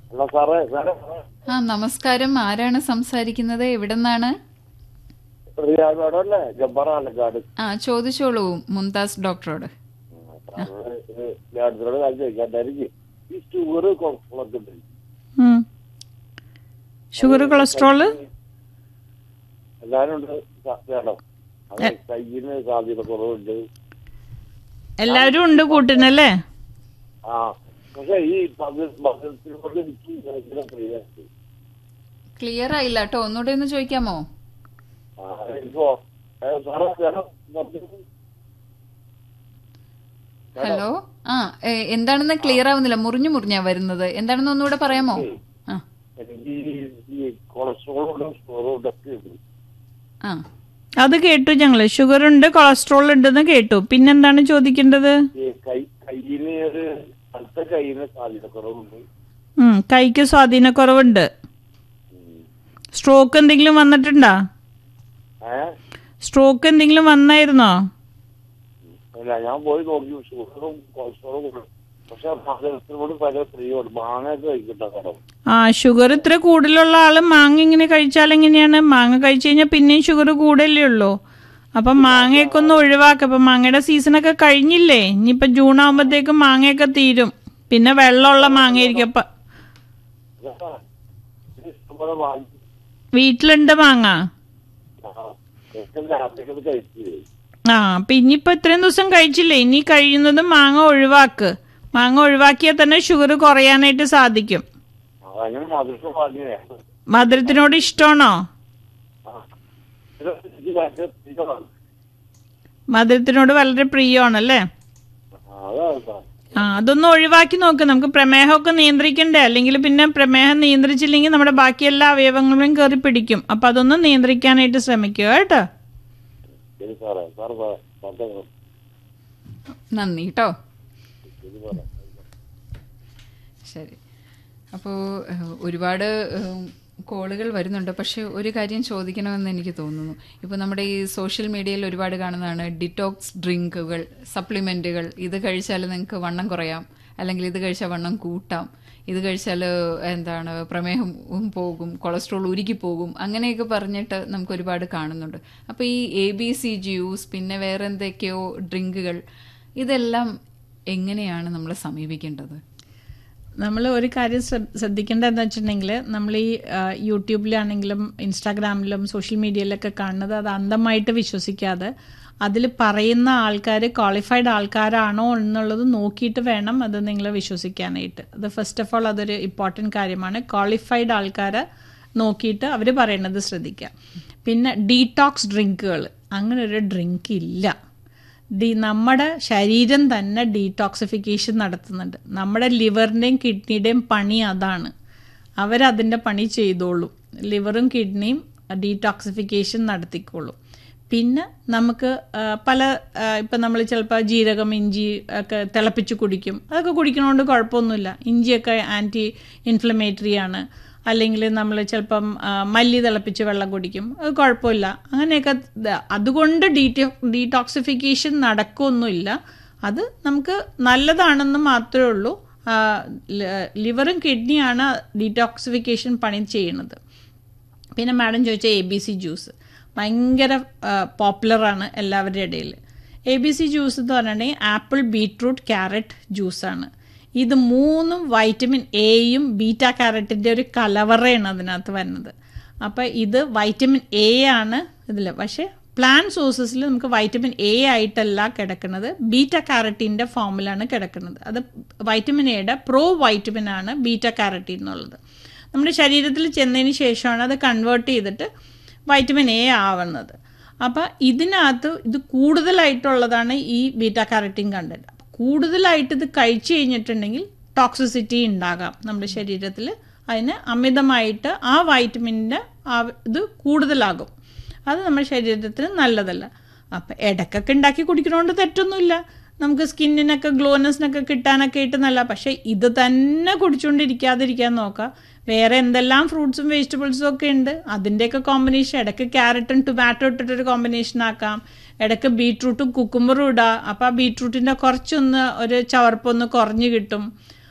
അല്ല സാറേ സാറേ ആ നമസ്കാരം ആരാണ് സംസാരിക്കുന്നത് എവിടെ നിന്നാണ് റിയാദോടെ അല്ലേ ജബ്ബാർ ആലക്കാട് ആ ചോദിച്ചോളൂ മുംതാസ് ഡോക്ടറോട് ഡോക്ടറോട് കാര്യം ചോദിക്കാണ്ടായിരിക്കും ഈ ഷുഗർ കൊളസ്ട്രോളൊക്കെ ഉണ്ട് ഷുഗർ കൊളസ്ട്രോള് എല്ലാരും ഉണ്ട് സ- വേണം അത് കയ്യിന് സാധ്യത കുറവുണ്ട് എല്ലാവരും ഉണ്ട് കൂട്ടിനല്ലേ ആ പക്ഷെ ഈ ഭക്ഷണത്തിനോട് എനിക്ക് ഭയങ്കര പ്രിയമുണ്ട് ക്ലിയർ ആയില്ല കേട്ടോ ഒന്നുകൂടെ ഒന്ന് ചോദിക്കാമോ ആ ഇപ്പോ ഏ, സാറേ വേണം പറഞ്ഞു. ഹലോ ആ ഏ, എന്താണെന്ന് ക്ലിയർ ആവുന്നില്ല മുറിഞ്ഞു മുറിഞ്ഞാ വരുന്നത് എന്താണെന്ന് ഒന്നുകൂടെ പറയാമോ ആ എനിക്ക് ഈ- ഈ കൊളസ്ട്രോളും ഷുഗറും ഒക്കെ ഉണ്ട് ആ അത് കേട്ടു ഞങ്ങള് ഷുഗർ ഉണ്ട് കൊളസ്ട്രോൾ ഉണ്ടെന്ന് കേട്ടു പിന്നെന്താണ് ചോദിക്കേണ്ടത് ഈ കൈ കയ്യിന് ഒരു അടുത്ത കയ്യിന് സാധ്യത കുറവുണ്ട് ഉം, കൈക്ക് സ്വാധീനക്കുറവുണ്ട് സ്ട്രോക്ക് എന്തെങ്കിലും വന്നിട്ടുണ്ടോ ഏഹ് സ്ട്രോക്ക് എന്തെങ്കിലും വന്നായിരുന്നോ അല്ല ഞാൻ പോയി നോക്കി ഷുഗറും കൊളസ്ട്രോളും ഉണ്ട് പക്ഷെ മധുരത്തിനോട് പല പ്രിയമുണ്ട് മാങ്ങയൊക്കെ കഴിക്കണ്ട കടം ആ ഷുഗർ ഇത്ര കൂടുതലുള്ള ആള് മാങ്ങ ഇങ്ങനെ കഴിച്ചാൽ എങ്ങനെയാണ് മാങ്ങ കഴിച്ചു കഴിഞ്ഞാൽ പിന്നെയും ഷുഗർ കൂടല്ലേ ഉള്ളൂ അപ്പം മാങ്ങയൊക്കെ ഒന്ന് ഒഴിവാക്ക ഇപ്പം മാങ്ങയുടെ സീസണൊക്കെ കഴിഞ്ഞില്ലേ ഇനിയിപ്പം ജൂൺ ആകുമ്പോഴത്തേക്കും മാങ്ങയൊക്കെ തീരും പിന്നെ വെള്ളമുള്ള മാങ്ങയായിരിക്കും അപ്പം ഇഷ്ടംപോലെ വാങ്ങി വീട്ടിലുണ്ട് മാങ്ങ രാത്രിക്കത് കഴിച്ചു ആ അപ്പം ഇനിയിപ്പോൾ ഇത്രയും ദിവസം കഴിച്ചില്ലേ ഇനി കഴിയുന്നതും മാങ്ങ ഒഴിവാക്ക് മാങ്ങ ഒഴിവാക്കിയാൽ തന്നെ ഷുഗർ കുറയാനായിട്ട് സാധിക്കും അങ്ങനെ മധുരം വാങ്ങിയേ മധുരത്തിനോട് ഇഷ്ടമാണോ എനിക്ക് ഭയങ്കര പ്രിയമാണ് മധുരത്തിനോട് വളരെ പ്രിയമാണല്ലേ അതാണ് സാർ ആ അതൊന്ന് ഒഴിവാക്കി നോക്ക് നമുക്ക് പ്രമേഹമൊക്കെ നിയന്ത്രിക്കണ്ടേ അല്ലെങ്കിൽ പിന്നെ പ്രമേഹം നിയന്ത്രിച്ചില്ലെങ്കിൽ നമ്മുടെ ബാക്കി എല്ലാ അവയവങ്ങളും കയറി പിടിക്കും അപ്പം അതൊന്ന് നിയന്ത്രിക്കാനായിട്ട് ശ്രമിക്കുക കേട്ടോ ശരി സാറേ സാർ പറഞ്ഞു നന്ദി കേട്ടോ ശരി അപ്പോൾ ഒരുപാട് ഏഹ്, കോളുകൾ വരുന്നുണ്ട് പക്ഷെ ഒരു കാര്യം ചോദിക്കണമെന്ന് എനിക്ക് തോന്നുന്നു ഇപ്പോൾ നമ്മുടെ ഈ സോഷ്യൽ മീഡിയയിൽ ഒരുപാട് കാണുന്നതാണ് ഡിറ്റോക്സ് ഡ്രിങ്കുകൾ സപ്ലിമെൻറ്റുകൾ ഇത് കഴിച്ചാൽ നിങ്ങൾക്ക് വണ്ണം കുറയാം അല്ലെങ്കിൽ ഇത് കഴിച്ചാൽ വണ്ണം കൂട്ടാം ഇത് കഴിച്ചാൽ എന്താണ് പ്രമേഹം പോകും കൊളസ്ട്രോൾ ഉരുക്കി പോകും അങ്ങനെയൊക്കെ പറഞ്ഞിട്ട് നമുക്ക് ഒരുപാട് കാണുന്നുണ്ട് അപ്പോൾ ഈ എ ബി സി ജ്യൂസ് പിന്നെ വേറെ എന്തൊക്കെയോ ഡ്രിങ്കുകൾ ഇതെല്ലാം എങ്ങനെയാണ് നമ്മൾ സമീപിക്കേണ്ടത് നമ്മൾ ഒരു കാര്യം ശ്രദ്ധ- ശ്രദ്ധിക്കേണ്ടത് എന്താ വെച്ചിട്ടുണ്ടെങ്കിൽ നമ്മൾ ഈ ആ, യൂട്യൂബിലാണെങ്കിലും ഇൻസ്റ്റാഗ്രാമിലും സോഷ്യൽ മീഡിയയിലൊക്കെ കാണുന്നത് അത് അന്ധമായിട്ട് വിശ്വസിക്കാതെ അതിൽ പറയുന്ന ആൾക്കാർ ക്വാളിഫൈഡ് ആൾക്കാരാണോ എന്നുള്ളത് നോക്കിയിട്ട് വേണം അത് നിങ്ങൾ വിശ്വസിക്കാനായിട്ട് അത് ഫസ്റ്റ് ഓഫ് ഓൾ അതൊരു ഇമ്പോർട്ടൻറ്റ് കാര്യമാണ് ക്വാളിഫൈഡ് ആൾക്കാരെ നോക്കിയിട്ട് അവർ പറയുന്നത് ശ്രദ്ധിക്കുക പിന്നെ ഡീടോക്സ് ഡ്രിങ്കുകൾ അങ്ങനെ ഒരു ഡ്രിങ്ക് ഇല്ല ഡി നമ്മുടെ ശരീരം തന്നെ ഡീടോക്സിഫിക്കേഷൻ നടത്തുന്നുണ്ട് നമ്മുടെ ലിവറിൻ്റെയും കിഡ്നിയുടെയും പണി അതാണ് അവരതിൻ്റെ പണി ചെയ്തോളും ലിവറും കിഡ്നിയും ഡീടോക്സിഫിക്കേഷൻ നടത്തിക്കോളും പിന്നെ നമുക്ക് ആ, പല ഇപ്പം നമ്മൾ ചിലപ്പോൾ ജീരകം ഇഞ്ചി ഒക്കെ തിളപ്പിച്ച് കുടിക്കും അതൊക്കെ കുടിക്കണോണ്ട് കുഴപ്പമൊന്നുമില്ല ഇഞ്ചിയൊക്കെ ആൻറ്റി ഇൻഫ്ലമേറ്ററി ആണ് അല്ലെങ്കിൽ നമ്മൾ ചിലപ്പം ആ, മല്ലി തിളപ്പിച്ച് വെള്ളം കുടിക്കും അത് കുഴപ്പമില്ല അങ്ങനെയൊക്കെ ദ- അതുകൊണ്ട് ഡീറ്റോ ഡീടോക്സിഫിക്കേഷൻ നടക്കുകയൊന്നുമില്ല അത് നമുക്ക് നല്ലതാണെന്ന് മാത്രമേ ഉള്ളൂ ആ, ല- ലിവറും കിഡ്നിയാണ് ഡീടോക്സിഫിക്കേഷൻ പണി ചെയ്യുന്നത് പിന്നെ മാഡം ചോദിച്ച എ ബി സി ജ്യൂസ് ഭയങ്കര പോപ്പുലറാണ് എല്ലാവരുടെ ഇടയിൽ എ ബി സി ജ്യൂസ് എന്ന് പറഞ്ഞിട്ടുണ്ടെങ്കിൽ ആപ്പിൾ ബീട്രൂട്ട് ക്യാരറ്റ് ജ്യൂസാണ് ഇത് മൂന്നും വൈറ്റമിൻ എയും ബീറ്റ ക്യാരറ്റിൻ്റെ ഒരു കലവറയാണ് അതിനകത്ത് വരുന്നത് അപ്പോൾ ഇത് വൈറ്റമിൻ എ ആണ് ഇതിൽ പക്ഷേ പ്ലാൻ സോഴ്സസിൽ നമുക്ക് വൈറ്റമിൻ എ ആയിട്ടല്ല കിടക്കുന്നത് ബീറ്റ കാരറ്റീൻ്റെ ഫോമിലാണ് കിടക്കുന്നത് അത് വൈറ്റമിൻ എയുടെ പ്രോ വൈറ്റമിൻ ആണ് ബീറ്റ കാരറ്റീൻ എന്നുള്ളത് നമ്മുടെ ശരീരത്തിൽ ചെന്നതിന് ശേഷമാണ് അത് കൺവേർട്ട് ചെയ്തിട്ട് വൈറ്റമിൻ എ ആവുന്നത് അപ്പോൾ ഇതിനകത്ത് ഇത് കൂടുതലായിട്ടുള്ളതാണ് ഈ ബീറ്റ കാരറ്റീൻ കണ്ടന്റ് കൂടുതലായിട്ട് ഇത് കഴിച്ചു കഴിഞ്ഞിട്ടുണ്ടെങ്കിൽ ടോക്സിസിറ്റി ഉണ്ടാകാം നമ്മുടെ ശരീരത്തിൽ അതിന് അമിതമായിട്ട് ആ വൈറ്റമിൻ്റെ ഇത് കൂടുതലാകും അത് നമ്മുടെ ശരീരത്തിന് നല്ലതല്ല അപ്പം ഇടയ്ക്കൊക്കെ ഉണ്ടാക്കി കുടിക്കണോണ്ട് തെറ്റൊന്നുമില്ല നമുക്ക് സ്കിന്നിനൊക്കെ ഗ്ലോനെസ്സിനൊക്കെ കിട്ടാനൊക്കെ ആയിട്ട് നല്ല പക്ഷേ ഇത് തന്നെ കുടിച്ചുകൊണ്ടിരിക്കാതിരിക്കാൻ നോക്കുക വേറെ എന്തെല്ലാം ഫ്രൂട്ട്സും വെജിറ്റബിൾസും ഒക്കെ ഉണ്ട് അതിൻ്റെയൊക്കെ കോമ്പിനേഷൻ ഇടയ്ക്ക് ക്യാരറ്റും ടൊമാറ്റോ ഇട്ടിട്ടൊരു കോമ്പിനേഷൻ ആക്കാം ഇടയ്ക്ക് ബീട്രൂട്ടും കുക്കുമ്പറും ഇടാം അപ്പോൾ ആ ബീട്രൂട്ടിൻ്റെ കുറച്ചൊന്ന് ഒരു ചവർപ്പൊന്ന് കുറഞ്ഞ് കിട്ടും